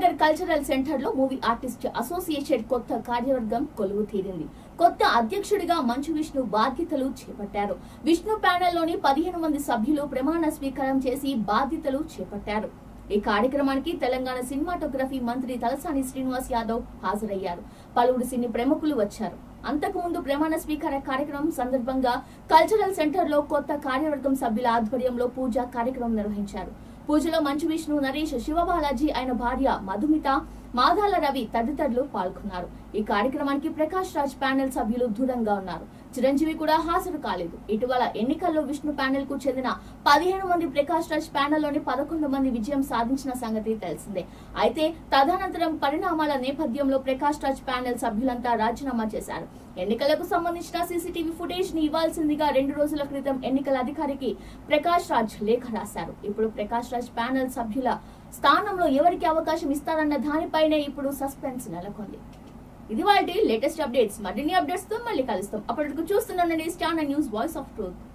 Nagar cultural centre లో movie artist association కొత్త కార్యవర్గం కొలువు తీరింది కొత్త అధ్యక్షుడిగా మంచు విష్ణు బాధ్యతలు చేపట్టారు విష్ణు ప్యానెల్ లోని పదిహేను మంది సభ్యులు ప్రమాణ స్వీకారం చేసి బాధ్యతలు చేపట్టారు ఈ కార్యక్రమానికి తెలంగాణ సినిమాటోగ్రఫీ మంత్రి తలసాని శ్రీనివాస్ యాదవ్ హాజరయ్యారు పలువురు సినీ ప్రముఖులు వచ్చారు అంతకుముందు ప్రమాణ స్వీకార కార్యక్రమం సందర్భంగా కల్చరల్ సెంటర్ లో కొత్త కార్యవర్గం సభ్యుల ఆధ్వర్యంలో పూజా కార్యక్రమం నిర్వహించారు పూజలో మంచు విష్ణు నరేష్ శివబాలాజీ ఆయన భార్య మధుమిత మాదాల రవి తదితరులు పాల్గొన్నారు ఈ కార్యక్రమానికి ప్రకాష్ రాజ్ ప్యానెల్ సభ్యులు దూరంగా ఉన్నారు చిరంజీవి కూడా హాజరు కాలేదు ఇటీవల ఎన్నికల్లో విష్ణు ప్యానెల్ కు చెందిన పదిహేను మంది ప్రకాష్ రాజ్ ప్యానెల్ లోని పదకొండు మంది విజయం సాధించిన సంగతి తెలిసిందే అయితే తదనంతరం పరిణామాల నేపథ్యంలో ప్రకాష్ రాజ్ ప్యానెల్ సభ్యులంతా రాజీనామా చేశారు ఎన్నికలకు సంబంధించిన సీసీటీవీ ఫుటేజ్ ని ఇవ్వాల్సిందిగా రెండు రోజుల క్రితం ఎన్నికల అధికారికి ప్రకాష్ రాజ్ లేఖ రాశారు ఇప్పుడు ప్రకాష్ రాజ్ ప్యానెల్ సభ్యుల స్థానంలో ఎవరికి అవకాశం ఇస్తారన్న దానిపైనే ఇప్పుడు సస్పెన్స్ నెలకొంది ఇది వాటి లేటెస్ట్ అప్డేట్స్ మరిన్ని అప్డేట్స్ తో మళ్ళీ కలుస్తాం అప్పటికి చూస్తున్నానండి stand news voice of truth